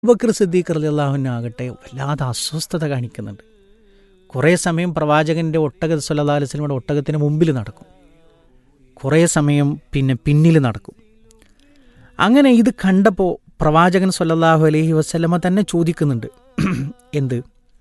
ബക്കർ സിദ്ദീഖ് റലിയല്ലാഹുവിനാകട്ടെ വല്ലാതെ അസ്വസ്ഥത കാണിക്കുന്നുണ്ട് കുറേ സമയം പ്രവാചകൻ്റെ ഒട്ടക സല്ലാ അലിസ്ലമിയുടെ ഒട്ടകത്തിന് മുമ്പിൽ നടക്കും കുറേ സമയം പിന്നെ പിന്നിൽ നടക്കും അങ്ങനെ ഇത് കണ്ടപ്പോൾ പ്രവാചകൻ സല്ലല്ലാഹു അലൈഹി വസ്ലമ തന്നെ ചോദിക്കുന്നുണ്ട് എന്ത്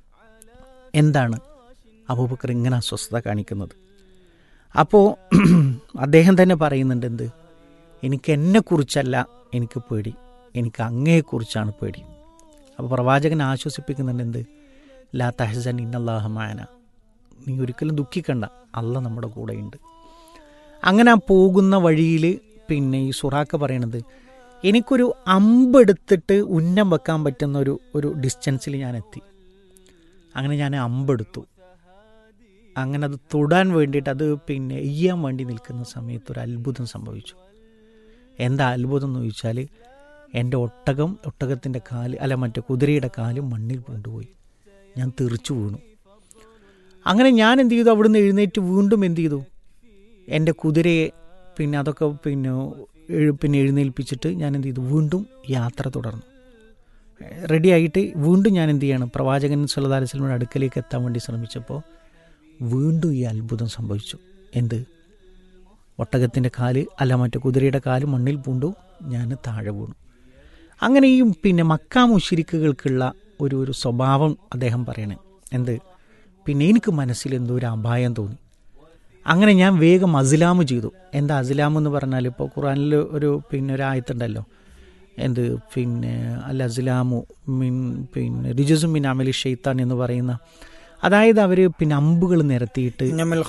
എന്താണ് അബൂബക്കർ ഇങ്ങനെ അസ്വസ്ഥത കാണിക്കുന്നത് അപ്പോൾ അദ്ദേഹം തന്നെ പറയുന്നുണ്ട് എന്ത് എനിക്ക് എന്നെക്കുറിച്ചല്ല എനിക്ക് പേടി എനിക്ക് അങ്ങയെക്കുറിച്ചാണ് പേടി അപ്പോൾ പ്രവാചകൻ ആശ്വസിപ്പിക്കുന്നുണ്ട് എന്ത് ലാ തഹസൻ ഇന്നല്ലാഹമാന നീ ഒരിക്കലും ദുഃഖിക്കണ്ട അല്ല നമ്മുടെ കൂടെയുണ്ട് അങ്ങനെ ആ പോകുന്ന വഴിയിൽ പിന്നെ ഈ സുറാക്ക പറയണത് എനിക്കൊരു അമ്പെടുത്തിട്ട് ഉന്നം വെക്കാൻ പറ്റുന്ന ഒരു ഒരു ഡിസ്റ്റൻസിൽ ഞാൻ എത്തി അങ്ങനെ ഞാൻ അമ്പെടുത്തു അങ്ങനെ അത് തൊടാൻ വേണ്ടിയിട്ട് അത് പിന്നെ എയ്യാൻ വേണ്ടി നിൽക്കുന്ന സമയത്ത് ഒരു അത്ഭുതം സംഭവിച്ചു എന്താ അത്ഭുതം എന്ന് ചോദിച്ചാൽ എൻ്റെ ഒട്ടകം ഒട്ടകത്തിൻ്റെ കാല് അല്ല മറ്റേ കുതിരയുടെ കാല് മണ്ണിൽ കൊണ്ടുപോയി ഞാൻ തെറിച്ചു വീണു അങ്ങനെ ഞാൻ എന്ത് ചെയ്തു അവിടുന്ന് എഴുന്നേറ്റ് വീണ്ടും എന്ത് ചെയ്തു എൻ്റെ കുതിരയെ പിന്നെ അതൊക്കെ പിന്നെ പിന്നെ എഴുന്നേൽപ്പിച്ചിട്ട് ഞാൻ എന്ത് ചെയ്തു വീണ്ടും യാത്ര തുടർന്നു റെഡിയായിട്ട് വീണ്ടും ഞാൻ എന്ത് ചെയ്യണം പ്രവാചകൻ സല്ലാ അലിസ്ലമിയുടെ അടുക്കലേക്ക് എത്താൻ വേണ്ടി ശ്രമിച്ചപ്പോൾ വീണ്ടും ഈ അത്ഭുതം സംഭവിച്ചു എന്ത് ഒട്ടകത്തിൻ്റെ കാല് അല്ല മറ്റേ കുതിരയുടെ കാല് മണ്ണിൽ പൂണ്ടു ഞാൻ താഴെ വീണു അങ്ങനെ ഈ പിന്നെ മക്കാ മുഷിരിക്കുകൾക്കുള്ള ഒരു ഒരു സ്വഭാവം അദ്ദേഹം പറയണേ എന്ത് പിന്നെ എനിക്ക് മനസ്സിൽ എന്തോ ഒരു അപായം തോന്നി അങ്ങനെ ഞാൻ വേഗം അസിലാമ് ചെയ്തു എന്താ അസിലാം എന്ന് പറഞ്ഞാൽ ഇപ്പോൾ ഖുറാനിൽ ഒരു പിന്നെ ഒരു ആയത്തുണ്ടല്ലോ എന്ത് പിന്നെ അൽ അസിലാമു മിൻ പിന്നെ റിജുസു മിൻ അമലി ഷെയ്ത്താൻ എന്ന് പറയുന്ന അതായത് അവർ പിന്നെ അമ്പുകൾ നിരത്തിയിട്ട്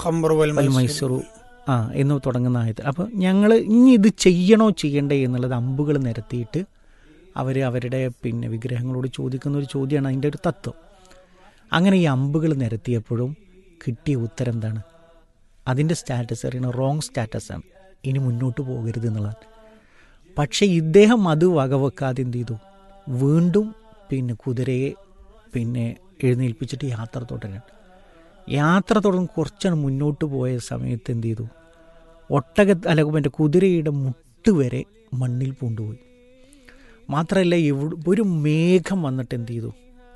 മൈസൂറു ആ എന്ന് തുടങ്ങുന്ന ആയത് അപ്പോൾ ഞങ്ങൾ ഇനി ഇത് ചെയ്യണോ ചെയ്യണ്ടേ എന്നുള്ളത് അമ്പുകൾ നിരത്തിയിട്ട് അവർ അവരുടെ പിന്നെ വിഗ്രഹങ്ങളോട് ചോദിക്കുന്ന ഒരു ചോദ്യമാണ് അതിൻ്റെ ഒരു തത്വം അങ്ങനെ ഈ അമ്പുകൾ നിരത്തിയപ്പോഴും കിട്ടിയ ഉത്തരം എന്താണ് അതിൻ്റെ സ്റ്റാറ്റസ് അറിയണ റോങ് സ്റ്റാറ്റസാണ് ഇനി മുന്നോട്ട് പോകരുത് എന്നുള്ളതാണ് പക്ഷേ ഇദ്ദേഹം അത് വകവെക്കാതെ എന്ത് ചെയ്തു വീണ്ടും പിന്നെ കുതിരയെ പിന്നെ എഴുന്നേൽപ്പിച്ചിട്ട് യാത്ര തുടരാൻ യാത്ര തുടർന്ന് കുറച്ചാണ് മുന്നോട്ട് പോയ സമയത്ത് എന്ത് ചെയ്തു ഒട്ടക അല്ല മറ്റേ കുതിരയുടെ മുട്ട് വരെ മണ്ണിൽ പൂണ്ടുപോയി മാത്രമല്ല എവിടെ ഒരു മേഘം വന്നിട്ട് എന്ത് ചെയ്തു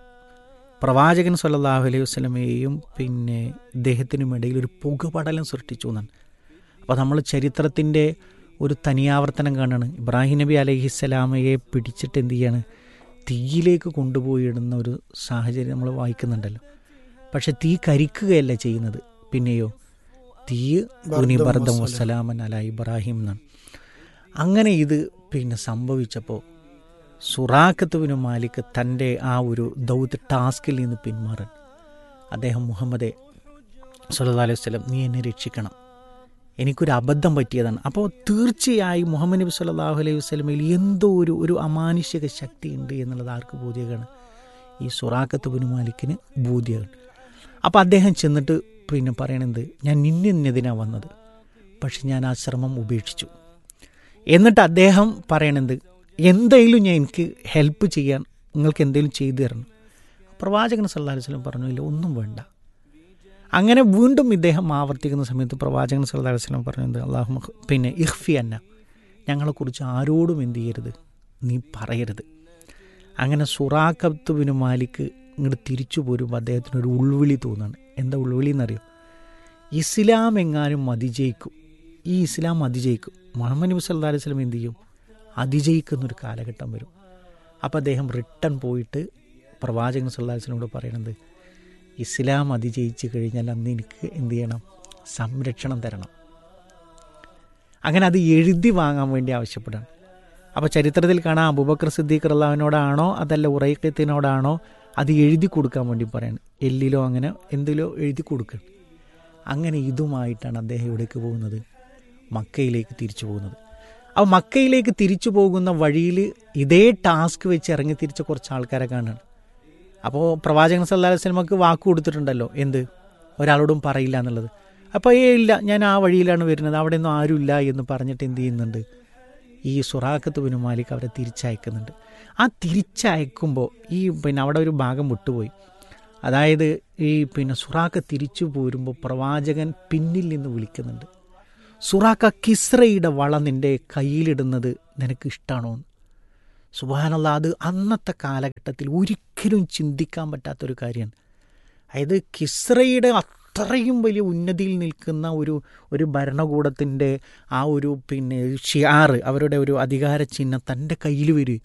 പ്രവാചകൻ സല്ലാഹു അലൈഹി വസ്ലമയെയും പിന്നെ ഇദ്ദേഹത്തിനും ഇടയിൽ ഒരു പുകപടലം സൃഷ്ടിച്ചു എന്നാണ് അപ്പോൾ നമ്മൾ ചരിത്രത്തിൻ്റെ ഒരു തനിയാവർത്തനം കാണാണ് ഇബ്രാഹിം നബി അലഹിസ്സലാമയെ പിടിച്ചിട്ട് എന്ത് ചെയ്യാണ് തീയിലേക്ക് കൊണ്ടുപോയിടുന്ന ഒരു സാഹചര്യം നമ്മൾ വായിക്കുന്നുണ്ടല്ലോ പക്ഷെ തീ കരിക്കുകയല്ല ചെയ്യുന്നത് പിന്നെയോ തീ ബർദം വസ്സലാമൻ അല ഇബ്രാഹിം എന്നാണ് അങ്ങനെ ഇത് പിന്നെ സംഭവിച്ചപ്പോൾ സുറാഖത്തുവിന് മാലിക് തൻ്റെ ആ ഒരു ദൗത്യ ടാസ്കിൽ നിന്ന് പിന്മാറാൻ അദ്ദേഹം മുഹമ്മദെ സല്ലാ അലൈഹി വസ്ലം നീ എന്നെ രക്ഷിക്കണം എനിക്കൊരു അബദ്ധം പറ്റിയതാണ് അപ്പോൾ തീർച്ചയായും മുഹമ്മദ് നബി സല്ലാഹു അലൈഹി വസ്ലമയിൽ എന്തോ ഒരു ഒരു അമാനുഷിക ശക്തി ഉണ്ട് എന്നുള്ളത് ആർക്ക് ബോധ്യമാണ് ഈ സുറാഖത്ത് ബിൻ മാലിക്കിന് ബോധ്യമാണ് അപ്പോൾ അദ്ദേഹം ചെന്നിട്ട് പിന്നെ പറയണത് ഞാൻ നിന്നെതിനാണ് വന്നത് പക്ഷെ ഞാൻ ആ ശ്രമം ഉപേക്ഷിച്ചു എന്നിട്ട് അദ്ദേഹം പറയണത് എന്തെങ്കിലും ഞാൻ എനിക്ക് ഹെൽപ്പ് ചെയ്യാൻ നിങ്ങൾക്ക് എന്തെങ്കിലും ചെയ്തു തരണം പ്രവാചകൻ സല്ലാ അലൈഹി സ്വലം പറഞ്ഞു ഇല്ല ഒന്നും വേണ്ട അങ്ങനെ വീണ്ടും ഇദ്ദേഹം ആവർത്തിക്കുന്ന സമയത്ത് പ്രവാചകൻ സല്ലാ അലൈഹി സ്വലം പറഞ്ഞത് അള്ളാഹു പിന്നെ ഇഹ്ഫി അന്ന ഞങ്ങളെക്കുറിച്ച് ആരോടും എന്ത് ചെയ്യരുത് നീ പറയരുത് അങ്ങനെ സുറാഖത്ത് ബിന് മാലിക്ക് ഇങ്ങോട്ട് തിരിച്ചു പോരുമ്പോൾ അദ്ദേഹത്തിന് ഒരു ഉൾവിളി തോന്നുകയാണ് എന്താ ഉൾവിളി എന്നറിയോ ഇസ്ലാം എങ്ങാനും അതിജയിക്കും ഈ ഇസ്ലാം അതിജയിക്കും മുഹമ്മദ് നബി സല്ലാ അലൈഹി സ്വലം എന്ത് ചെയ്യും അതിജയിക്കുന്നൊരു കാലഘട്ടം വരും അപ്പോൾ അദ്ദേഹം റിട്ടേൺ പോയിട്ട് പ്രവാചകൻ സല്ലാസിനോട് പറയണത് ഇസ്ലാം അതിജയിച്ച് കഴിഞ്ഞാൽ അന്ന് എനിക്ക് എന്ത് ചെയ്യണം സംരക്ഷണം തരണം അങ്ങനെ അത് എഴുതി വാങ്ങാൻ വേണ്ടി ആവശ്യപ്പെടാണ് അപ്പോൾ ചരിത്രത്തിൽ കാണാം അബുബക്കർ സിദ്ദീഖ് അള്ളാവിനോടാണോ അതല്ല ഉറൈക്കത്തിനോടാണോ അത് എഴുതി കൊടുക്കാൻ വേണ്ടി പറയാണ് എല്ലിലോ അങ്ങനെ എന്തിലോ എഴുതി കൊടുക്കുക അങ്ങനെ ഇതുമായിട്ടാണ് അദ്ദേഹം എവിടേക്ക് പോകുന്നത് മക്കയിലേക്ക് തിരിച്ചു പോകുന്നത് അപ്പോൾ മക്കയിലേക്ക് തിരിച്ചു പോകുന്ന വഴിയിൽ ഇതേ ടാസ്ക് വെച്ച് ഇറങ്ങി തിരിച്ച കുറച്ച് ആൾക്കാരെ കാണുകയാണ് അപ്പോൾ പ്രവാചകൻ സല്ലാ വസ്ലമക്ക് വാക്ക് കൊടുത്തിട്ടുണ്ടല്ലോ എന്ത് ഒരാളോടും പറയില്ല എന്നുള്ളത് അപ്പോൾ ഏ ഇല്ല ഞാൻ ആ വഴിയിലാണ് വരുന്നത് അവിടെ ഒന്നും ആരുമില്ല എന്ന് പറഞ്ഞിട്ട് എന്ത് ചെയ്യുന്നുണ്ട് ഈ സുറാഖത്ത് ബിനു മാലിക് അവരെ തിരിച്ചയക്കുന്നുണ്ട് ആ തിരിച്ചയക്കുമ്പോൾ ഈ പിന്നെ അവിടെ ഒരു ഭാഗം വിട്ടുപോയി അതായത് ഈ പിന്നെ സുറാഖ തിരിച്ചു പോരുമ്പോൾ പ്രവാചകൻ പിന്നിൽ നിന്ന് വിളിക്കുന്നുണ്ട് സുറാക്ക കിസ്രയുടെ വള നിൻ്റെ കയ്യിലിടുന്നത് നിനക്ക് ഇഷ്ടമാണോ സുബാനുള്ള അത് അന്നത്തെ കാലഘട്ടത്തിൽ ഒരിക്കലും ചിന്തിക്കാൻ പറ്റാത്തൊരു കാര്യമാണ് അതായത് കിസ്രയുടെ അത്രയും വലിയ ഉന്നതിയിൽ നിൽക്കുന്ന ഒരു ഒരു ഭരണകൂടത്തിൻ്റെ ആ ഒരു പിന്നെ ഷിയാറ് അവരുടെ ഒരു അധികാര ചിഹ്നം തൻ്റെ കയ്യിൽ വരും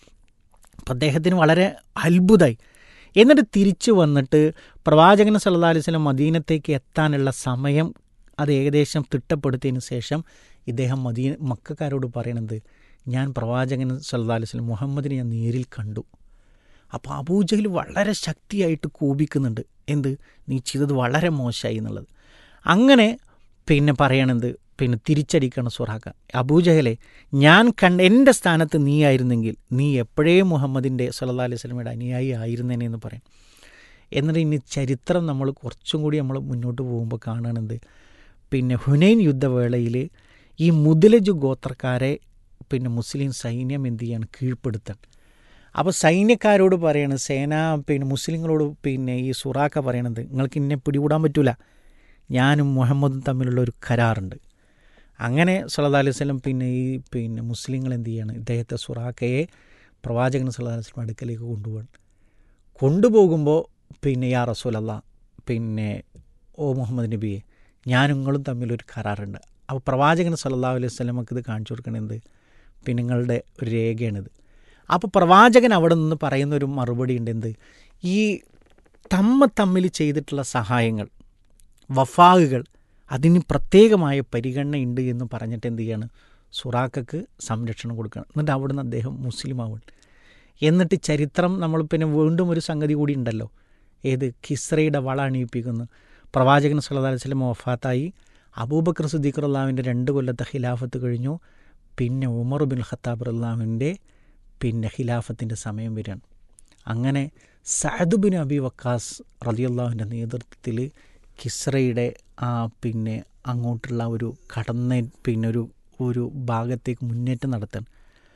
അപ്പം അദ്ദേഹത്തിന് വളരെ അത്ഭുതമായി എന്നിട്ട് തിരിച്ചു വന്നിട്ട് പ്രവാചകൻ സല്ലാ അലൈഹി സ്വലം മദീനത്തേക്ക് എത്താനുള്ള സമയം അത് ഏകദേശം തിട്ടപ്പെടുത്തിയതിന് ശേഷം ഇദ്ദേഹം മദീന മക്കാരോട് പറയണത് ഞാൻ പ്രവാചകൻ സല്ലാ അലൈഹി സ്വലം മുഹമ്മദിനെ ഞാൻ നേരിൽ കണ്ടു അപ്പോൾ അബൂജഹൽ വളരെ ശക്തിയായിട്ട് കോപിക്കുന്നുണ്ട് എന്ത് നീ ചെയ്തത് വളരെ മോശമായി എന്നുള്ളത് അങ്ങനെ പിന്നെ പറയണത് പിന്നെ തിരിച്ചടിക്കണം സുറാക്ക അബൂജഹലെ ഞാൻ കണ്ട എൻ്റെ സ്ഥാനത്ത് നീ ആയിരുന്നെങ്കിൽ നീ എപ്പോഴേ മുഹമ്മദിൻ്റെ സല്ലാ അലൈഹി സ്വലമയുടെ അനുയായി ആയിരുന്നേനെ എന്ന് പറയും എന്നിട്ട് ഇനി ചരിത്രം നമ്മൾ കുറച്ചും കൂടി നമ്മൾ മുന്നോട്ട് പോകുമ്പോൾ കാണുന്നത് പിന്നെ ഹുനൈൻ യുദ്ധവേളയിൽ ഈ മുതലജ് ഗോത്രക്കാരെ പിന്നെ മുസ്ലിം സൈന്യം എന്ത് ചെയ്യാണ് കീഴ്പ്പെടുത്താൻ അപ്പോൾ സൈന്യക്കാരോട് പറയാണ് സേന പിന്നെ മുസ്ലിങ്ങളോട് പിന്നെ ഈ സുറാക്ക പറയണത് നിങ്ങൾക്ക് ഇന്നെ പിടികൂടാൻ പറ്റൂല ഞാനും മുഹമ്മദും തമ്മിലുള്ള ഒരു കരാറുണ്ട് അങ്ങനെ സല്ലാ അലൈഹി സ്വലം പിന്നെ ഈ പിന്നെ മുസ്ലിങ്ങൾ എന്ത് ചെയ്യാണ് ഇദ്ദേഹത്തെ സുറാക്കയെ പ്രവാചകൻ സല്ലാ അലൈഹി സ്വലം അടുക്കലേക്ക് കൊണ്ടുപോകണം കൊണ്ടുപോകുമ്പോൾ പിന്നെ യാ റസൂലല്ല പിന്നെ ഓ മുഹമ്മദ് നബിയെ ഞാനും നിങ്ങളും തമ്മിലൊരു കരാറുണ്ട് അപ്പോൾ പ്രവാചകൻ സല്ലാ അലൈഹി സ്വലമക്ക് ഇത് കാണിച്ചു കൊടുക്കണത് പിന്നെ നിങ്ങളുടെ ഒരു രേഖയാണിത് അപ്പോൾ പ്രവാചകൻ അവിടെ നിന്ന് പറയുന്ന ഒരു മറുപടി ഉണ്ട് എന്ത് ഈ തമ്മ തമ്മിൽ ചെയ്തിട്ടുള്ള സഹായങ്ങൾ വഫാകുകൾ അതിന് പ്രത്യേകമായ പരിഗണനയുണ്ട് എന്ന് പറഞ്ഞിട്ട് എന്ത് ചെയ്യാണ് സുറാക്കക്ക് സംരക്ഷണം കൊടുക്കണം എന്നിട്ട് അവിടുന്ന് അദ്ദേഹം മുസ്ലിം ആവണം എന്നിട്ട് ചരിത്രം നമ്മൾ പിന്നെ വീണ്ടും ഒരു സംഗതി കൂടി ഉണ്ടല്ലോ ഏത് കിസ്രയുടെ വള അണിയിപ്പിക്കുന്നു പ്രവാചകൻ സല്ലല്ലാഹു അലൈഹി വസല്ലം വഫാത്തായി അബൂബക്കർ സിദ്ദീഖ് അള്ളാഹുവിൻ്റെ രണ്ട് കൊല്ലത്തെ ഖിലാഫത്ത് കഴിഞ്ഞു പിന്നെ ഉമർ ബിൻ ഖത്താബ് അള്ളാഹുവിൻ്റെ പിന്നെ ഖിലാഫത്തിൻ്റെ സമയം വരികയാണ് അങ്ങനെ സഅദ് ബിൻ അബി വക്കാസ് റലിയല്ലാഹുവിൻ്റെ നേതൃത്വത്തിൽ കിസ്രയുടെ ആ പിന്നെ അങ്ങോട്ടുള്ള ഒരു കടന്ന പിന്നെ ഒരു ഒരു ഭാഗത്തേക്ക് മുന്നേറ്റം നടത്തണം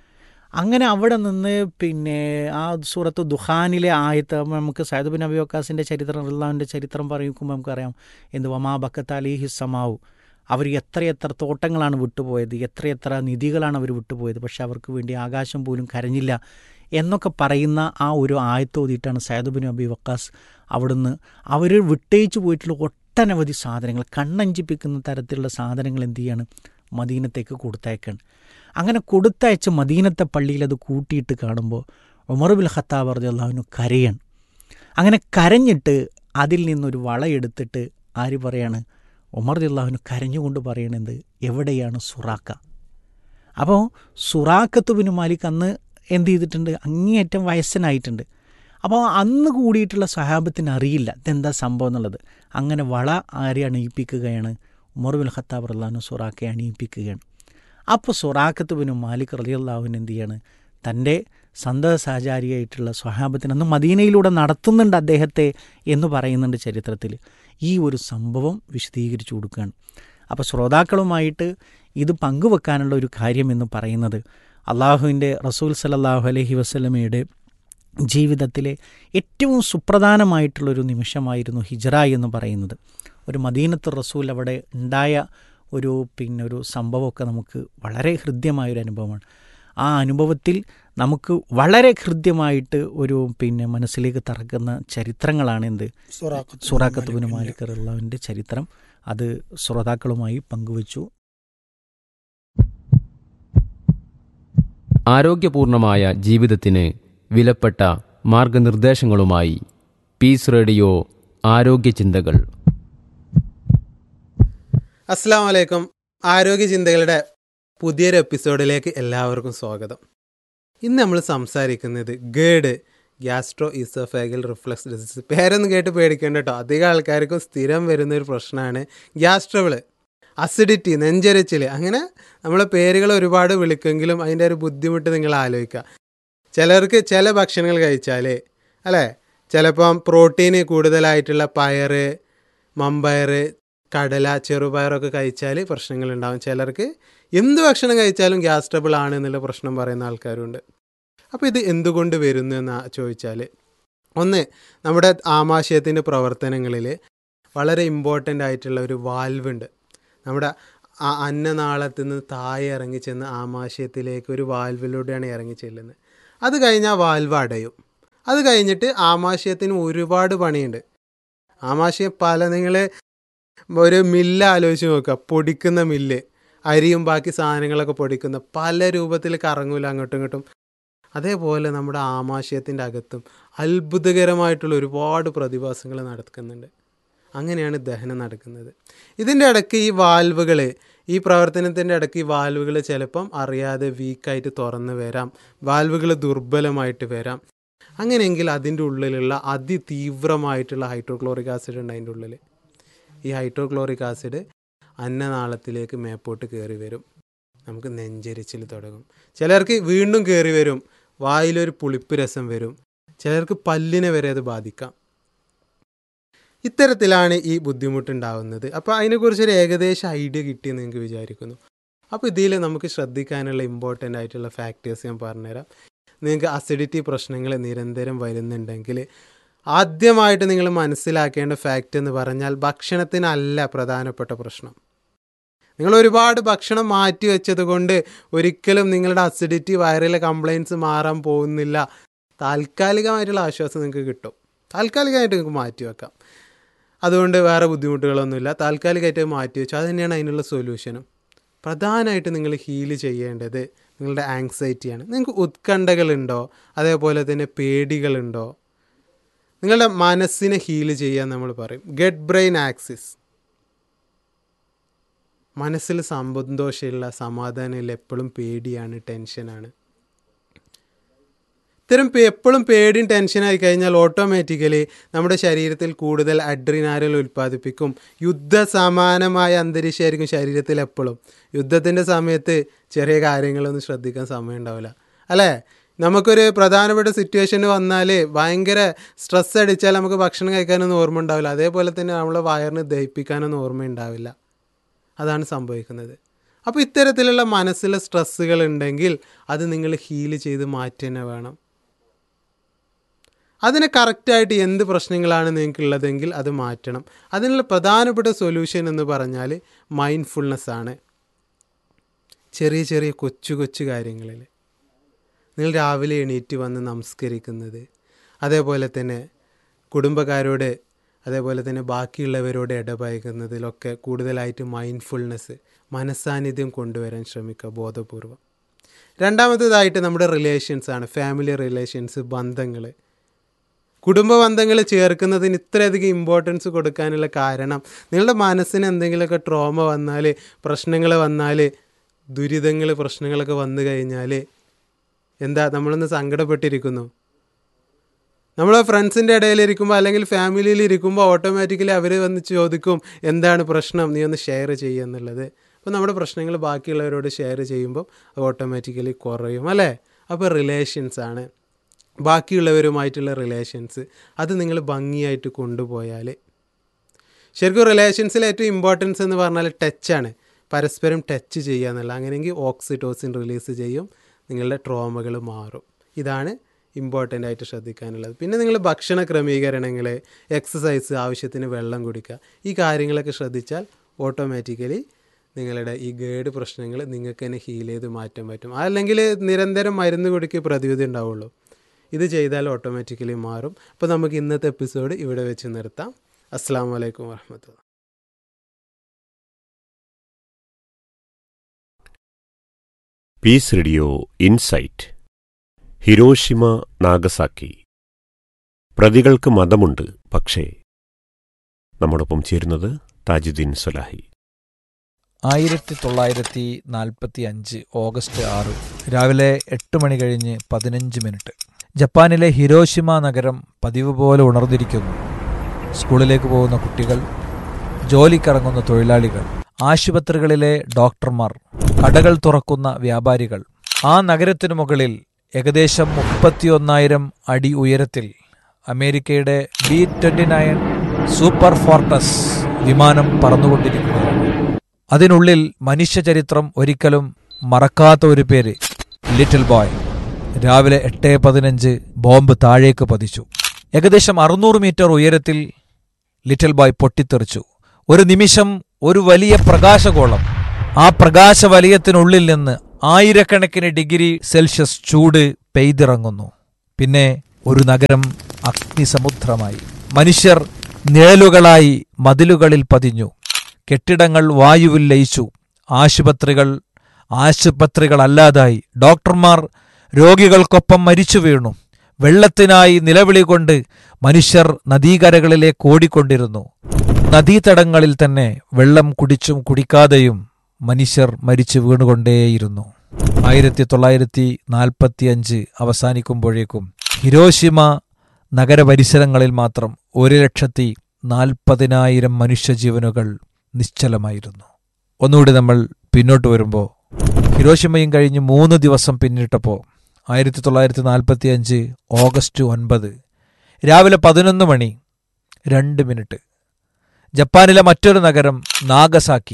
അങ്ങനെ അവിടെ നിന്ന് പിന്നെ ആ സൂറത്ത് ദുഹാനിലെ ആയത്ത് നമുക്ക് സൈദ് ബിൻ അബി വക്കാസിൻ്റെ ചരിത്രം റിള്ളാവിൻ്റെ ചരിത്രം പറയുമ്പോൾ നമുക്കറിയാം എന്ത് വമാ ബക്കത്ത് അലിഹി സമാവു അവർ എത്രയെത്ര തോട്ടങ്ങളാണ് വിട്ടുപോയത് എത്രയെത്ര നിധികളാണ് അവർ വിട്ടുപോയത് പക്ഷെ അവർക്ക് വേണ്ടി ആകാശം പോലും കരഞ്ഞില്ല എന്നൊക്കെ പറയുന്ന ആ ഒരു ആയത്തോതിയിട്ടാണ് സൈദ് ബിൻ അബി വക്കാസ് അവിടുന്ന് അവർ വിട്ടയിച്ചു പോയിട്ടുള്ള ഒട്ടനവധി സാധനങ്ങൾ കണ്ണഞ്ചിപ്പിക്കുന്ന തരത്തിലുള്ള സാധനങ്ങൾ എന്ത് ചെയ്യാണ് മദീനത്തേക്ക് കൊടുത്തയക്കാണ് അങ്ങനെ കൊടുത്തയച്ച മദീനത്തെ പള്ളിയിൽ അത് കൂട്ടിയിട്ട് കാണുമ്പോൾ ഉമർ ബിൽ ഖത്താബ് അർജി അള്ളാഹുവിന് കരയാണ് അങ്ങനെ കരഞ്ഞിട്ട് അതിൽ നിന്നൊരു വളയെടുത്തിട്ട് ആര് പറയാണ് ഉമർ അള്ളാഹുവിന് കരഞ്ഞുകൊണ്ട് പറയണത് എവിടെയാണ് സുറാക്ക അപ്പോൾ സുറാക്കത്ത് ബിൻ മാലിക് അന്ന് എന്ത് ചെയ്തിട്ടുണ്ട് അങ്ങേയറ്റം വയസ്സനായിട്ടുണ്ട് അപ്പോൾ അന്ന് കൂടിയിട്ടുള്ള സഹാബത്തിന് അറിയില്ല ഇതെന്താ സംഭവം എന്നുള്ളത് അങ്ങനെ വള ആരെ അണിയിപ്പിക്കുകയാണ് ഉമർ ബിൻ ഖത്താബ് അള്ളാഹുന് സുറാക്കയെ അണിയിപ്പിക്കുകയാണ് അപ്പോൾ സുറാക്കത്ത് ബിൻ മാലിക് റലിയല്ലാഹുവിൻ എന്ത് ചെയ്യാണ് തൻ്റെ സന്തത സഹചാരിയായിട്ടുള്ള സ്വഹാബത്തിന് അന്ന് മദീനയിലൂടെ നടത്തുന്നുണ്ട് അദ്ദേഹത്തെ എന്ന് പറയുന്നുണ്ട് ചരിത്രത്തിൽ ഈ ഒരു സംഭവം വിശദീകരിച്ചു കൊടുക്കുകയാണ് അപ്പോൾ ശ്രോതാക്കളുമായിട്ട് ഇത് പങ്കുവെക്കാനുള്ള ഒരു കാര്യം എന്ന് പറയുന്നത് അള്ളാഹുവിൻ്റെ റസൂൽ സലല്ലാഹു അലഹി വസ്ലമയുടെ ജീവിതത്തിലെ ഏറ്റവും സുപ്രധാനമായിട്ടുള്ളൊരു നിമിഷമായിരുന്നു ഹിജറ എന്ന് പറയുന്നത് ഒരു മദീനത്ത് റസൂൽ അവിടെ ഉണ്ടായ ഒരു പിന്നെ ഒരു സംഭവമൊക്കെ നമുക്ക് വളരെ ഹൃദ്യമായൊരു അനുഭവമാണ് ആ അനുഭവത്തിൽ നമുക്ക് വളരെ ഹൃദ്യമായിട്ട് ഒരു പിന്നെ മനസ്സിലേക്ക് തറക്കുന്ന ചരിത്രങ്ങളാണ് എന്ത് സുറാഖത്ത് ബിൻ മാലിക് റഹ്ലാവിൻ്റെ ചരിത്രം അത് ശ്രോതാക്കളുമായി പങ്കുവച്ചു ആരോഗ്യപൂർണമായ ജീവിതത്തിന് വിലപ്പെട്ട മാർഗനിർദ്ദേശങ്ങളുമായി പീസ് റേഡിയോ ആരോഗ്യ ചിന്തകൾ അസ്സാം വലൈക്കും ആരോഗ്യ ചിന്തകളുടെ പുതിയൊരു എപ്പിസോഡിലേക്ക് എല്ലാവർക്കും സ്വാഗതം ഇന്ന് നമ്മൾ സംസാരിക്കുന്നത് ഗേഡ് ഗ്യാസ്ട്രോ ഈസോഫാഗൽ റിഫ്ലക്സ് ഡിസീസ് പേരൊന്നും കേട്ട് പേടിക്കേണ്ട കേട്ടോ അധികം ആൾക്കാർക്കും സ്ഥിരം വരുന്ന ഒരു പ്രശ്നമാണ് ഗ്യാസ്ട്രബിള് അസിഡിറ്റി നെഞ്ചരിച്ചിൽ അങ്ങനെ നമ്മളെ പേരുകൾ ഒരുപാട് വിളിക്കെങ്കിലും അതിൻ്റെ ഒരു ബുദ്ധിമുട്ട് നിങ്ങൾ ആലോചിക്കുക ചിലർക്ക് ചില ഭക്ഷണങ്ങൾ കഴിച്ചാൽ അല്ലേ ചിലപ്പം പ്രോട്ടീന് കൂടുതലായിട്ടുള്ള പയറ് മമ്പയർ കടല ചെറുപയറൊക്കെ കഴിച്ചാൽ പ്രശ്നങ്ങളുണ്ടാകും ചിലർക്ക് എന്ത് ഭക്ഷണം കഴിച്ചാലും ഗ്യാസ് ട്രബിൾ ആണ് എന്നുള്ള പ്രശ്നം പറയുന്ന ആൾക്കാരുണ്ട് അപ്പോൾ ഇത് എന്തുകൊണ്ട് വരുന്നു എന്ന് ചോദിച്ചാൽ ഒന്ന് നമ്മുടെ ആമാശയത്തിൻ്റെ പ്രവർത്തനങ്ങളിൽ വളരെ ഇമ്പോർട്ടൻ്റ് ആയിട്ടുള്ള ഒരു വാൽവ് ഉണ്ട് നമ്മുടെ ആ അന്നനാളത്തിൽ നിന്ന് താഴെ ഇറങ്ങി ചെന്ന് ആമാശയത്തിലേക്ക് ഒരു വാൽവിലൂടെയാണ് ഇറങ്ങി ചെല്ലുന്നത് അത് കഴിഞ്ഞാൽ വാൽവ് അടയും അത് കഴിഞ്ഞിട്ട് ആമാശയത്തിന് ഒരുപാട് പണിയുണ്ട് ആമാശയം പല നിങ്ങൾ ഒരു മില്ല് ആലോചിച്ച് നോക്കുക പൊടിക്കുന്ന മില്ല് അരിയും ബാക്കി സാധനങ്ങളൊക്കെ പൊടിക്കുന്ന പല രൂപത്തിൽ കറങ്ങൂല അങ്ങോട്ടും ഇങ്ങോട്ടും അതേപോലെ നമ്മുടെ ആമാശയത്തിൻ്റെ അകത്തും അത്ഭുതകരമായിട്ടുള്ള ഒരുപാട് പ്രതിഭാസങ്ങൾ നടക്കുന്നുണ്ട് അങ്ങനെയാണ് ദഹനം നടക്കുന്നത് ഇതിൻ്റെ ഇടയ്ക്ക് ഈ വാൽവുകൾ ഈ പ്രവർത്തനത്തിൻ്റെ ഇടയ്ക്ക് ഈ വാൽവുകൾ ചിലപ്പം അറിയാതെ വീക്കായിട്ട് തുറന്ന് വരാം വാൽവുകൾ ദുർബലമായിട്ട് വരാം അങ്ങനെയെങ്കിൽ അതിൻ്റെ ഉള്ളിലുള്ള അതിതീവ്രമായിട്ടുള്ള ഹൈഡ്രോക്ലോറിക് ആസിഡ് ഉണ്ട് അതിൻ്റെ ഉള്ളിൽ ഈ ഹൈഡ്രോക്ലോറിക് ആസിഡ് അന്നനാളത്തിലേക്ക് മേപ്പോട്ട് കയറി വരും നമുക്ക് നെഞ്ചരിച്ചിൽ തുടങ്ങും ചിലർക്ക് വീണ്ടും കയറി വരും വായിലൊരു പുളിപ്പ് രസം വരും ചിലർക്ക് പല്ലിനെ വരെ അത് ബാധിക്കാം ഇത്തരത്തിലാണ് ഈ ബുദ്ധിമുട്ടുണ്ടാവുന്നത് അപ്പോൾ അതിനെക്കുറിച്ചൊരു ഏകദേശം ഐഡിയ കിട്ടിയെന്ന് നിങ്ങൾക്ക് വിചാരിക്കുന്നു അപ്പോൾ ഇതിൽ നമുക്ക് ശ്രദ്ധിക്കാനുള്ള ഇമ്പോർട്ടൻ്റ് ആയിട്ടുള്ള ഫാക്ടേഴ്സ് ഞാൻ പറഞ്ഞുതരാം നിങ്ങൾക്ക് അസിഡിറ്റി പ്രശ്നങ്ങൾ നിരന്തരം വരുന്നുണ്ടെങ്കിൽ ആദ്യമായിട്ട് നിങ്ങൾ മനസ്സിലാക്കേണ്ട ഫാക്റ്റ് എന്ന് പറഞ്ഞാൽ ഭക്ഷണത്തിനല്ല പ്രധാനപ്പെട്ട പ്രശ്നം നിങ്ങൾ ഒരുപാട് ഭക്ഷണം മാറ്റി വെച്ചത് കൊണ്ട് ഒരിക്കലും നിങ്ങളുടെ അസിഡിറ്റി വയറിലെ കംപ്ലയിൻസ് മാറാൻ പോകുന്നില്ല താൽക്കാലികമായിട്ടുള്ള ആശ്വാസം നിങ്ങൾക്ക് കിട്ടും താൽക്കാലികമായിട്ട് നിങ്ങൾക്ക് മാറ്റി വെക്കാം അതുകൊണ്ട് വേറെ ബുദ്ധിമുട്ടുകളൊന്നുമില്ല താൽക്കാലികമായിട്ട് മാറ്റി വെച്ചു അത് തന്നെയാണ് അതിനുള്ള സൊല്യൂഷനും പ്രധാനമായിട്ട് നിങ്ങൾ ഹീൽ ചെയ്യേണ്ടത് നിങ്ങളുടെ ആങ്സൈറ്റിയാണ് നിങ്ങൾക്ക് ഉത്കണ്ഠകളുണ്ടോ അതേപോലെ തന്നെ പേടികളുണ്ടോ നിങ്ങളുടെ മനസ്സിനെ ഹീൽ ചെയ്യാൻ നമ്മൾ പറയും ഗെറ്റ് ബ്രെയിൻ ആക്സിസ് മനസ്സിൽ സന്തോഷമില്ല സമാധാനമില്ല എപ്പോഴും പേടിയാണ് ടെൻഷനാണ് ഇത്തരം എപ്പോഴും പേടിയും ടെൻഷനായി കഴിഞ്ഞാൽ ഓട്ടോമാറ്റിക്കലി നമ്മുടെ ശരീരത്തിൽ കൂടുതൽ അഡ്രിനാരൽ ഉൽപ്പാദിപ്പിക്കും യുദ്ധസമാനമായ അന്തരീക്ഷമായിരിക്കും ശരീരത്തിൽ എപ്പോഴും യുദ്ധത്തിൻ്റെ സമയത്ത് ചെറിയ കാര്യങ്ങളൊന്നും ശ്രദ്ധിക്കാൻ സമയം ഉണ്ടാവില്ല അല്ലേ നമുക്കൊരു പ്രധാനപ്പെട്ട സിറ്റുവേഷന് വന്നാൽ ഭയങ്കര സ്ട്രെസ് അടിച്ചാൽ നമുക്ക് ഭക്ഷണം കഴിക്കാനൊന്നും ഓർമ്മ ഉണ്ടാവില്ല അതേപോലെ തന്നെ നമ്മളെ വയറിന് ദഹിപ്പിക്കാനൊന്നും ഓർമ്മ ഉണ്ടാവില്ല അതാണ് സംഭവിക്കുന്നത് അപ്പോൾ ഇത്തരത്തിലുള്ള മനസ്സിലെ സ്ട്രെസ്സുകൾ ഉണ്ടെങ്കിൽ അത് നിങ്ങൾ ഹീൽ ചെയ്ത് മാറ്റി തന്നെ വേണം അതിന് കറക്റ്റായിട്ട് എന്ത് പ്രശ്നങ്ങളാണ് നിങ്ങൾക്കുള്ളതെങ്കിൽ അത് മാറ്റണം അതിനുള്ള പ്രധാനപ്പെട്ട സൊല്യൂഷൻ എന്ന് പറഞ്ഞാൽ മൈൻഡ്ഫുൾനെസ് ആണ് ചെറിയ ചെറിയ കൊച്ചു കൊച്ചു കാര്യങ്ങളിൽ നിങ്ങൾ രാവിലെ എണീറ്റ് വന്ന് നമസ്കരിക്കുന്നത് അതേപോലെ തന്നെ കുടുംബക്കാരോട് അതേപോലെ തന്നെ ബാക്കിയുള്ളവരോട് ഇടപഴകുന്നതിലൊക്കെ കൂടുതലായിട്ട് മൈൻഡ്ഫുൾനെസ് മനസ്സാന്നിധ്യം കൊണ്ടുവരാൻ ശ്രമിക്കുക ബോധപൂർവം രണ്ടാമത്തേതായിട്ട് നമ്മുടെ റിലേഷൻസ് ആണ് ഫാമിലി റിലേഷൻസ് ബന്ധങ്ങൾ കുടുംബ ബന്ധങ്ങൾ ചേർക്കുന്നതിന് ഇത്രയധികം ഇമ്പോർട്ടൻസ് കൊടുക്കാനുള്ള കാരണം നിങ്ങളുടെ മനസ്സിന് എന്തെങ്കിലുമൊക്കെ ട്രോമ വന്നാൽ പ്രശ്നങ്ങൾ വന്നാൽ ദുരിതങ്ങൾ പ്രശ്നങ്ങളൊക്കെ വന്നു കഴിഞ്ഞാൽ എന്താ നമ്മളൊന്ന് സങ്കടപ്പെട്ടിരിക്കുന്നു നമ്മൾ ഫ്രണ്ട്സിൻ്റെ ഇടയിലിരിക്കുമ്പോൾ അല്ലെങ്കിൽ ഫാമിലിയിൽ ഇരിക്കുമ്പോൾ ഓട്ടോമാറ്റിക്കലി അവർ വന്ന് ചോദിക്കും എന്താണ് പ്രശ്നം നീ ഒന്ന് ഷെയർ ചെയ്യുക എന്നുള്ളത് അപ്പോൾ നമ്മുടെ പ്രശ്നങ്ങൾ ബാക്കിയുള്ളവരോട് ഷെയർ ചെയ്യുമ്പോൾ അത് ഓട്ടോമാറ്റിക്കലി കുറയും അല്ലേ അപ്പോൾ റിലേഷൻസ് ആണ് ബാക്കിയുള്ളവരുമായിട്ടുള്ള റിലേഷൻസ് അത് നിങ്ങൾ ഭംഗിയായിട്ട് കൊണ്ടുപോയാൽ ശരിക്കും റിലേഷൻസിൽ ഏറ്റവും ഇമ്പോർട്ടൻസ് എന്ന് പറഞ്ഞാൽ ടച്ചാണ് പരസ്പരം ടച്ച് ചെയ്യുക എന്നുള്ള അങ്ങനെയെങ്കിൽ ഓക്സിറ്റോസിൻ റിലീസ് ചെയ്യും നിങ്ങളുടെ ട്രോമകൾ മാറും ഇതാണ് ഇമ്പോർട്ടൻ്റ് ആയിട്ട് ശ്രദ്ധിക്കാനുള്ളത് പിന്നെ നിങ്ങൾ ഭക്ഷണ ക്രമീകരണങ്ങൾ എക്സസൈസ് ആവശ്യത്തിന് വെള്ളം കുടിക്കുക ഈ കാര്യങ്ങളൊക്കെ ശ്രദ്ധിച്ചാൽ ഓട്ടോമാറ്റിക്കലി നിങ്ങളുടെ ഈ ഗേഡ് പ്രശ്നങ്ങൾ നിങ്ങൾക്ക് തന്നെ ഹീൽ ചെയ്ത് മാറ്റാൻ പറ്റും അല്ലെങ്കിൽ നിരന്തരം മരുന്ന് കുടിക്ക് പ്രതിവിധി ഉണ്ടാവുള്ളൂ ഇത് ചെയ്താൽ ഓട്ടോമാറ്റിക്കലി മാറും അപ്പോൾ നമുക്ക് ഇന്നത്തെ എപ്പിസോഡ് ഇവിടെ വെച്ച് നിർത്താം അസ്സാം വലൈക്കും വാഹമത്തുള്ള peace radio insight Hiroshima Nagasaki പ്രതികൾക്ക് മതമുണ്ട് പക്ഷേ നമ്മോടൊപ്പം ചേരുന്നത് താജുദ്ദീൻ സൊലാഹി ആയിരത്തി തൊള്ളായിരത്തി നാൽപ്പത്തി അഞ്ച് ഓഗസ്റ്റ് ആറ് രാവിലെ എട്ട് മണി കഴിഞ്ഞ് പതിനഞ്ച് മിനിറ്റ് ജപ്പാനിലെ ഹിരോഷിമ നഗരം പതിവ് പോലെ ഉണർന്നിരിക്കുന്നു സ്കൂളിലേക്ക് പോകുന്ന കുട്ടികൾ ജോലിക്കിറങ്ങുന്ന തൊഴിലാളികൾ ആശുപത്രികളിലെ ഡോക്ടർമാർ കടകൾ തുറക്കുന്ന വ്യാപാരികൾ ആ നഗരത്തിനു മുകളിൽ ഏകദേശം മുപ്പത്തിയൊന്നായിരം അടി ഉയരത്തിൽ അമേരിക്കയുടെ B twenty nine superfortress വിമാനം പറന്നുകൊണ്ടിരിക്കുകയാണ് അതിനുള്ളിൽ മനുഷ്യചരിത്രം ഒരിക്കലും മറക്കാത്ത ഒരു പേര് ലിറ്റിൽ ബോയ് രാവിലെ എട്ട് പതിനഞ്ച് ബോംബ് താഴേക്ക് പതിച്ചു ഏകദേശം അറുന്നൂറ് മീറ്റർ ഉയരത്തിൽ ലിറ്റിൽ ബോയ് പൊട്ടിത്തെറിച്ചു ഒരു നിമിഷം ഒരു വലിയ പ്രകാശഗോളം ആ പ്രകാശവലയത്തിനുള്ളിൽ നിന്ന് ആയിരക്കണക്കിന് ഡിഗ്രി സെൽഷ്യസ് ചൂട് പെയ്തിറങ്ങുന്നു പിന്നെ ഒരു നഗരം അഗ്നിസമുദ്രമായി മനുഷ്യർ നിഴലുകളായി മതിലുകളിൽ പതിഞ്ഞു കെട്ടിടങ്ങൾ വായുവിൽ ലയിച്ചു ആശുപത്രികൾ ആശുപത്രികളല്ലാതായി ഡോക്ടർമാർ രോഗികൾക്കൊപ്പം മരിച്ചു വീണു വെള്ളത്തിനായി നിലവിളി കൊണ്ട് മനുഷ്യർ നദീകരകളിലേക്ക് ഓടിക്കൊണ്ടിരുന്നു നദീതടങ്ങളിൽ തന്നെ വെള്ളം കുടിച്ചും കുടിക്കാതെയും മനുഷ്യർ മരിച്ചു വീണുകൊണ്ടേയിരുന്നു ആയിരത്തി തൊള്ളായിരത്തി നാൽപ്പത്തിയഞ്ച് അവസാനിക്കുമ്പോഴേക്കും ഹിരോഷിമ നഗരപരിസരങ്ങളിൽ മാത്രം ഒരു ലക്ഷത്തി നാൽപ്പതിനായിരം മനുഷ്യജീവനുകൾ നിശ്ചലമായിരുന്നു ഒന്നുകൂടി നമ്മൾ പിന്നോട്ട് വരുമ്പോൾ ഹിരോഷിമയും കഴിഞ്ഞ് മൂന്ന് ദിവസം പിന്നിട്ടപ്പോൾ ആയിരത്തി തൊള്ളായിരത്തി നാൽപ്പത്തി അഞ്ച് ഓഗസ്റ്റ് ഒൻപത് രാവിലെ പതിനൊന്ന് മണി രണ്ട് മിനിറ്റ് ജപ്പാനിലെ മറ്റൊരു നഗരം നാഗസാക്കി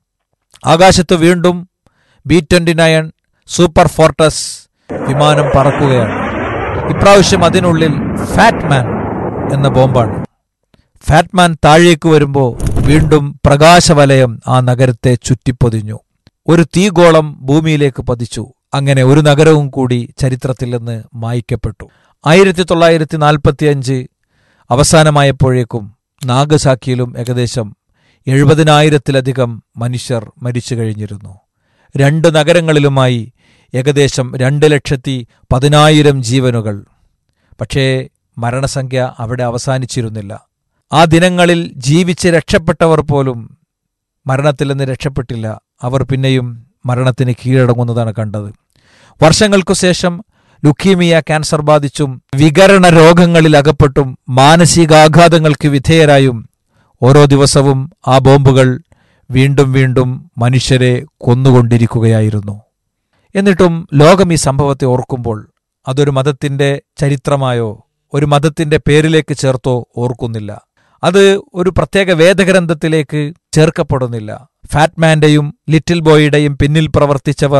ആകാശത്ത് വീണ്ടും B twenty nine superfortress വിമാനം പറക്കുകയാണ് ഇപ്രാവശ്യം അതിനുള്ളിൽ ഫാറ്റ്മാൻ എന്ന ബോംബാണ് ഫാറ്റ്മാൻ താഴേക്ക് വരുമ്പോൾ വീണ്ടും പ്രകാശവലയം ആ നഗരത്തെ ചുറ്റിപ്പൊതിഞ്ഞു ഒരു തീഗോളം ഭൂമിയിലേക്ക് പതിച്ചു അങ്ങനെ ഒരു നഗരവും കൂടി ചരിത്രത്തിൽ നിന്ന് മായ്ക്കപ്പെട്ടു ആയിരത്തി തൊള്ളായിരത്തി നാൽപ്പത്തിയഞ്ച് അവസാനമായപ്പോഴേക്കും നാഗസാക്കിയിലും ഏകദേശം എഴുപതിനായിരത്തിലധികം മനുഷ്യർ മരിച്ചു കഴിഞ്ഞിരുന്നു രണ്ട് നഗരങ്ങളിലുമായി ഏകദേശം രണ്ട് ലക്ഷത്തി പതിനായിരം ജീവനുകൾ പക്ഷേ മരണസംഖ്യ അവിടെ അവസാനിച്ചിരുന്നില്ല ആ ദിനങ്ങളിൽ ജീവിച്ച് രക്ഷപ്പെട്ടവർ പോലും മരണത്തിൽ നിന്ന് രക്ഷപ്പെട്ടില്ല അവർ പിന്നെയും മരണത്തിന് കീഴടങ്ങുന്നതാണ് കണ്ടത് വർഷങ്ങൾക്കു ശേഷം ലുക്കീമിയ ക്യാൻസർ ബാധിച്ചും വികരണ രോഗങ്ങളിൽ അകപ്പെട്ടും മാനസികാഘാതങ്ങൾക്ക് വിധേയരായും ഓരോ ദിവസവും ആ ബോംബുകൾ വീണ്ടും വീണ്ടും മനുഷ്യരെ കൊന്നുകൊണ്ടിരിക്കുകയായിരുന്നു എന്നിട്ടും ലോകം ഈ സംഭവത്തെ ഓർക്കുമ്പോൾ അതൊരു മതത്തിന്റെ ചരിത്രമായോ ഒരു മതത്തിന്റെ പേരിലേക്ക് ചേർത്തോ ഓർക്കുന്നില്ല അത് ഒരു പ്രത്യേക വേദഗ്രന്ഥത്തിലേക്ക് ചേർക്കപ്പെടുന്നില്ല ഫാറ്റ്മാന്റെയും ലിറ്റിൽ ബോയുടെയും പിന്നിൽ പ്രവർത്തിച്ചവർ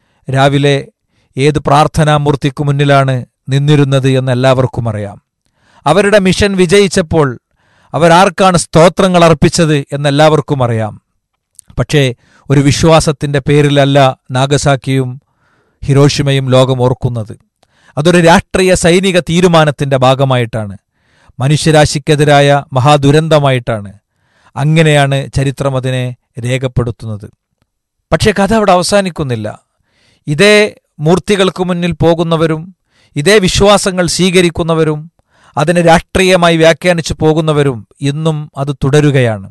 രാവിലെ ഏത് പ്രാർത്ഥനാമൂർത്തിക്കു മുന്നിലാണ് നിന്നിരുന്നത് എന്ന് എല്ലാവർക്കും അറിയാം അവരുടെ മിഷൻ വിജയിച്ചപ്പോൾ അവരാർക്കാണ് സ്തോത്രങ്ങൾ അർപ്പിച്ചത് എന്നെല്ലാവർക്കും അറിയാം പക്ഷേ ഒരു വിശ്വാസത്തിന്റെ പേരിലല്ല നാഗസാക്കിയും ഹിരോഷിമയും ലോകം ഓർക്കുന്നത് അതൊരു രാഷ്ട്രീയ സൈനിക തീരുമാനത്തിന്റെ ഭാഗമായിട്ടാണ് മനുഷ്യരാശിക്കെതിരായ മഹാദുരന്തമായിട്ടാണ് അങ്ങനെയാണ് ചരിത്രം അതിനെ രേഖപ്പെടുത്തുന്നത് പക്ഷേ കഥ അവിടെ അവസാനിക്കുന്നില്ല ഇതേ മൂർത്തികൾക്ക് മുന്നിൽ പോകുന്നവരും ഇതേ വിശ്വാസങ്ങൾ സ്വീകരിക്കുന്നവരും അതിനെ രാഷ്ട്രീയമായി വ്യാഖ്യാനിച്ചു പോകുന്നവരും ഇന്നും അത് തുടരുകയാണ്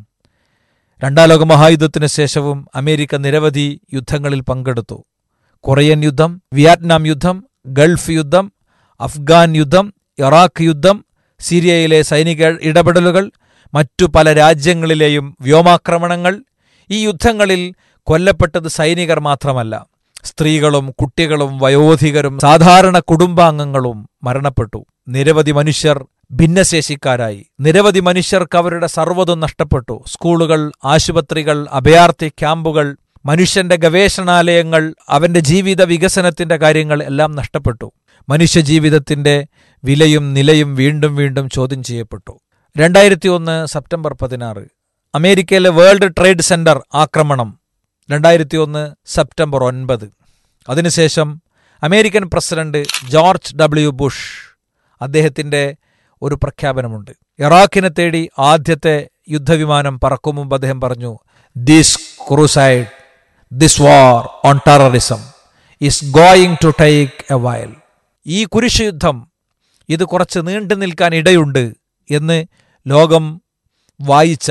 രണ്ടാം ലോക മഹായുദ്ധത്തിന് ശേഷവും അമേരിക്ക നിരവധി യുദ്ധങ്ങളിൽ പങ്കെടുത്തു കൊറിയൻ യുദ്ധം വിയറ്റ്നാം യുദ്ധം ഗൾഫ് യുദ്ധം അഫ്ഗാൻ യുദ്ധം ഇറാഖ് യുദ്ധം സിറിയയിലെ സൈനിക ഇടപെടലുകൾ മറ്റു പല രാജ്യങ്ങളിലെയും വ്യോമാക്രമണങ്ങൾ ഈ യുദ്ധങ്ങളിൽ കൊല്ലപ്പെട്ടത് സൈനികർ മാത്രമല്ല സ്ത്രീകളും കുട്ടികളും വയോധികരും സാധാരണ കുടുംബാംഗങ്ങളും മരണപ്പെട്ടു നിരവധി മനുഷ്യർ ഭിന്നശേഷിക്കാരായി നിരവധി മനുഷ്യർക്ക് അവരുടെ സർവ്വതും നഷ്ടപ്പെട്ടു സ്കൂളുകൾ ആശുപത്രികൾ അഭയാർത്ഥി ക്യാമ്പുകൾ മനുഷ്യന്റെ ഗവേഷണാലയങ്ങൾ അവന്റെ ജീവിത വികസനത്തിന്റെ കാര്യങ്ങൾ എല്ലാം നഷ്ടപ്പെട്ടു മനുഷ്യജീവിതത്തിന്റെ വിലയും നിലയും വീണ്ടും വീണ്ടും ചോദ്യം ചെയ്യപ്പെട്ടു രണ്ടായിരത്തി ഒന്ന് സെപ്റ്റംബർ പതിനാറ് അമേരിക്കയിലെ വേൾഡ് ട്രേഡ് സെന്റർ ആക്രമണം രണ്ടായിരത്തി ഒന്ന് സെപ്റ്റംബർ ഒൻപത് അതിനുശേഷം American president George W Bush അദ്ദേഹത്തിന്റെ ഒരു പ്രഖ്യാപനമുണ്ട് ഇറാഖിനെ തേടി ആദ്യത്തെ യുദ്ധവിമാനം പറക്കും മുമ്പ് അദ്ദേഹം പറഞ്ഞു this crusade this war on terrorism is going to take a while ഈ കുരിശ് യുദ്ധം ഇത് കുറച്ച് നീണ്ടു നിൽക്കാൻ ഇടയുണ്ട് എന്ന് ലോകം വായിച്ച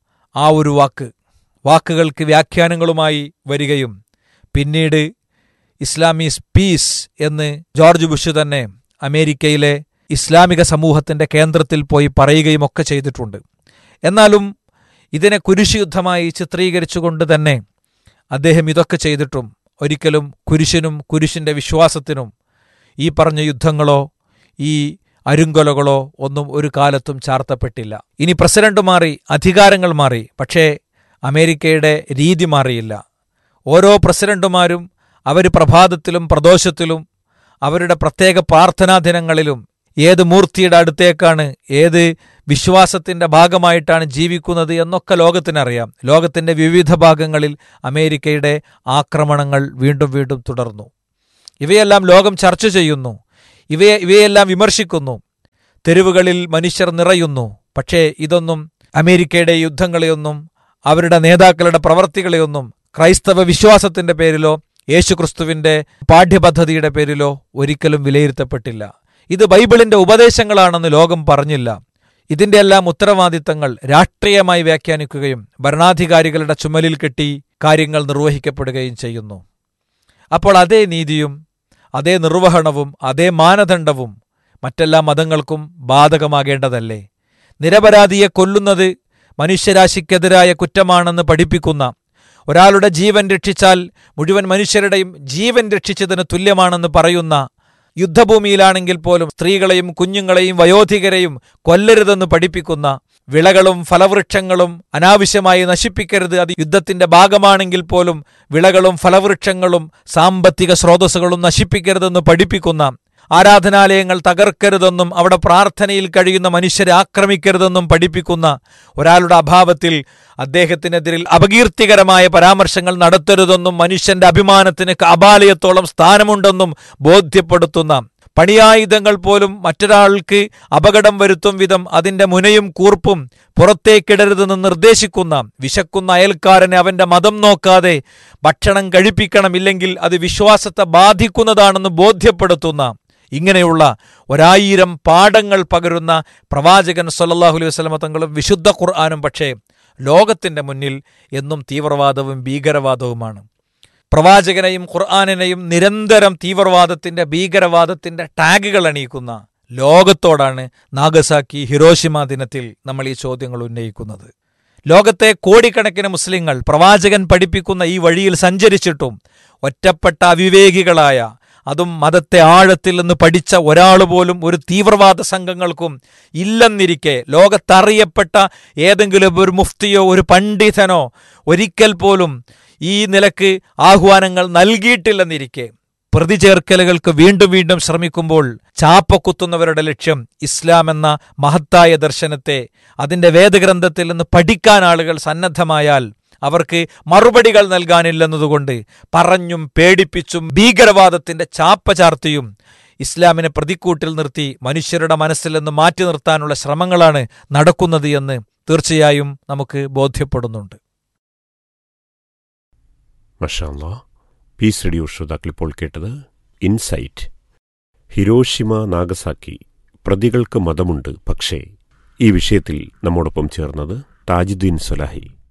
ആ ഒരു വാക്ക് വാക്കുകൾക്ക് വ്യാഖ്യാനങ്ങളുമായി വരികയും പിന്നീട് ഇസ്ലാമീസ് പീസ് എന്ന് ജോർജ് ബുഷ് തന്നെ അമേരിക്കയിലെ ഇസ്ലാമിക സമൂഹത്തിന്റെ കേന്ദ്രത്തിൽ പോയി പറയുകയും ഒക്കെ ചെയ്തിട്ടുണ്ട് എന്നാലും ഇതിനെ കുരിശ് യുദ്ധമായി ചിത്രീകരിച്ചുകൊണ്ട് തന്നെ അദ്ദേഹം ഇതൊക്കെ ചെയ്തിട്ടും ഒരിക്കലും കുരിശിനും കുരിശിന്റെ വിശ്വാസത്തിനും ഈ പറഞ്ഞ യുദ്ധങ്ങളോ ഈ അരുങ്കൊലകളോ ഒന്നും ഒരു കാലത്തും ചാർത്തപ്പെട്ടില്ല ഇനി പ്രസിഡന്റ് മാറി അധികാരങ്ങൾ മാറി പക്ഷേ അമേരിക്കയുടെ രീതി മാറിയില്ല ഓരോ പ്രസിഡന്റുമാരും അവർ പ്രഭാതത്തിലും പ്രദോഷത്തിലും അവരുടെ പ്രത്യേക പ്രാർത്ഥനാ ദിനങ്ങളിലും ഏത് മൂർത്തിയുടെ അടുത്തേക്കാണ് ഏത് വിശ്വാസത്തിന്റെ ഭാഗമായിട്ടാണ് ജീവിക്കുന്നത് എന്നൊക്കെ ലോകത്തിനറിയാം ലോകത്തിന്റെ വിവിധ ഭാഗങ്ങളിൽ അമേരിക്കയുടെ ആക്രമണങ്ങൾ വീണ്ടും വീണ്ടും തുടർന്നു ഇവയെല്ലാം ലോകം ചർച്ച ചെയ്യുന്നു ഇവയെ ഇവയെല്ലാം വിമർശിക്കുന്നു തെരുവുകളിൽ മനുഷ്യർ നിറയുന്നു പക്ഷേ ഇതൊന്നും അമേരിക്കയുടെ യുദ്ധങ്ങളെയൊന്നും അവരുടെ നേതാക്കളുടെ പ്രവർത്തികളെയൊന്നും ക്രൈസ്തവ വിശ്വാസത്തിന്റെ പേരിലോ യേശുക്രിസ്തുവിന്റെ പാഠ്യപദ്ധതിയുടെ പേരിലോ ഒരിക്കലും വിലയിരുത്തപ്പെട്ടില്ല ഇത് ബൈബിളിന്റെ ഉപദേശങ്ങളാണെന്ന് ലോകം പറഞ്ഞില്ല ഇതിന്റെ എല്ലാം ഉത്തരവാദിത്തങ്ങൾ രാഷ്ട്രീയമായി വ്യാഖ്യാനിക്കുകയും ഭരണാധികാരികളുടെ ചുമലിൽ കെട്ടി കാര്യങ്ങൾ നിർവഹിക്കപ്പെടുകയും ചെയ്യുന്നു അപ്പോൾ അതേ നീതിയും അതേ നിർവഹണവും അതേ മാനദണ്ഡവും മറ്റെല്ലാ മതങ്ങൾക്കും ബാധകമാകേണ്ടതല്ലേ നിരപരാധിയെ കൊല്ലുന്നത് മനുഷ്യരാശിക്കെതിരായ കുറ്റമാണെന്ന് പഠിപ്പിക്കുന്ന ഒരാളുടെ ജീവൻ രക്ഷിച്ചാൽ മുഴുവൻ മനുഷ്യരുടെയും ജീവൻ രക്ഷിച്ചതിന് തുല്യമാണെന്ന് പറയുന്ന യുദ്ധഭൂമിയിലാണെങ്കിൽ പോലും സ്ത്രീകളെയും കുഞ്ഞുങ്ങളെയും വയോധികരെയും കൊല്ലരുതെന്ന് പഠിപ്പിക്കുന്ന വിളകളും ഫലവൃക്ഷങ്ങളും അനാവശ്യമായി നശിപ്പിക്കരുത് അത് യുദ്ധത്തിന്റെ ഭാഗമാണെങ്കിൽ പോലും വിളകളും ഫലവൃക്ഷങ്ങളും സാമ്പത്തിക സ്രോതസ്സുകളും നശിപ്പിക്കരുതെന്ന് പഠിപ്പിക്കുന്ന ആരാധനാലയങ്ങൾ തകർക്കരുതെന്നും അവിടെ പ്രാർത്ഥനയിൽ കഴിയുന്ന മനുഷ്യരെ ആക്രമിക്കരുതെന്നും പഠിപ്പിക്കുന്ന ഒരാളുടെ അഭാവത്തിൽ അദ്ദേഹത്തിനെതിരിൽ അപകീർത്തികരമായ പരാമർശങ്ങൾ നടത്തരുതെന്നും മനുഷ്യന്റെ അഭിമാനത്തിന് അപാലയത്തോളം സ്ഥാനമുണ്ടെന്നും ബോധ്യപ്പെടുത്തുന്ന പണിയായുധങ്ങൾ പോലും മറ്റൊരാൾക്ക് അപകടം വരുത്തും വിധം അതിന്റെ മുനയും കൂർപ്പും പുറത്തേക്കിടരുതെന്ന് നിർദ്ദേശിക്കുന്ന വിശക്കുന്ന അയൽക്കാരനെ അവന്റെ മതം നോക്കാതെ ഭക്ഷണം കഴിപ്പിക്കണം ഇല്ലെങ്കിൽ അത് വിശ്വാസത്തെ ബാധിക്കുന്നതാണെന്ന് ബോധ്യപ്പെടുത്തുന്ന ഇങ്ങനെയുള്ള ഒരായിരം പാഠങ്ങൾ പകരുന്ന പ്രവാചകൻ സല്ലല്ലാഹു അലൈഹി വസല്ലമ തങ്ങളും വിശുദ്ധ ഖുർആാനും പക്ഷേ ലോകത്തിന്റെ മുന്നിൽ എന്നും തീവ്രവാദവും ഭീകരവാദവുമാണ് പ്രവാചകനെയും ഖുർആാനിനെയും നിരന്തരം തീവ്രവാദത്തിന്റെ ഭീകരവാദത്തിന്റെ ടാഗുകൾ അണിയിക്കുന്ന ലോകത്തോടാണ് നാഗസാക്കി ഹിരോഷിമ ദിനത്തിൽ നമ്മൾ ഈ ചോദ്യങ്ങൾ ഉന്നയിക്കുന്നത് ലോകത്തെ കോടിക്കണക്കിന് മുസ്ലിങ്ങൾ പ്രവാചകൻ പഠിപ്പിക്കുന്ന ഈ വഴിയിൽ സഞ്ചരിച്ചിട്ടും ഒറ്റപ്പെട്ട അവിവേകികളായ അതും മതത്തെ ആഴത്തിൽ നിന്ന് പഠിച്ച ഒരാൾ പോലും ഒരു തീവ്രവാദ സംഘങ്ങൾക്കും ഇല്ലെന്നിരിക്കെ ലോകത്തറിയപ്പെട്ട ഏതെങ്കിലും ഒരു മുഫ്തിയോ ഒരു പണ്ഡിതനോ ഒരിക്കൽ പോലും ഈ നിലക്ക് ആഹ്വാനങ്ങൾ നൽകിയിട്ടില്ലെന്നിരിക്കെ പ്രതിചേർക്കലുകൾക്ക് വീണ്ടും വീണ്ടും ശ്രമിക്കുമ്പോൾ ചാപ്പക്കുത്തുന്നവരുടെ ലക്ഷ്യം ഇസ്ലാം എന്ന മഹത്തായ ദർശനത്തെ അതിന്റെ വേദഗ്രന്ഥത്തിൽ നിന്ന് പഠിക്കാൻ ആളുകൾ സന്നദ്ധമായാൽ അവർക്ക് മറുപടികൾ നൽകാനില്ലെന്നതുകൊണ്ട് പറഞ്ഞും പേടിപ്പിച്ചും ഭീകരവാദത്തിന്റെ ചാപ്പ ചാർത്തിയും ഇസ്ലാമിനെ പ്രതിക്കൂട്ടിൽ നിർത്തി മനുഷ്യരുടെ മനസ്സിൽ നിന്ന് മാറ്റി നിർത്താനുള്ള ശ്രമങ്ങളാണ് നടക്കുന്നത് എന്ന് തീർച്ചയായും നമുക്ക് ബോധ്യപ്പെടുന്നുണ്ട് മഷാല്ല പീസ് റേഡിയോ ശ്രോതാക്കൾ ഇപ്പോൾ കേട്ടത് ഇൻസൈറ്റ് ഹിരോഷിമ നാഗസാക്കി പ്രതികൾക്ക് മതമുണ്ട് പക്ഷേ ഈ വിഷയത്തിൽ നമ്മോടൊപ്പം ചേർന്നത് താജുദ്ദീൻ സൊലാഹി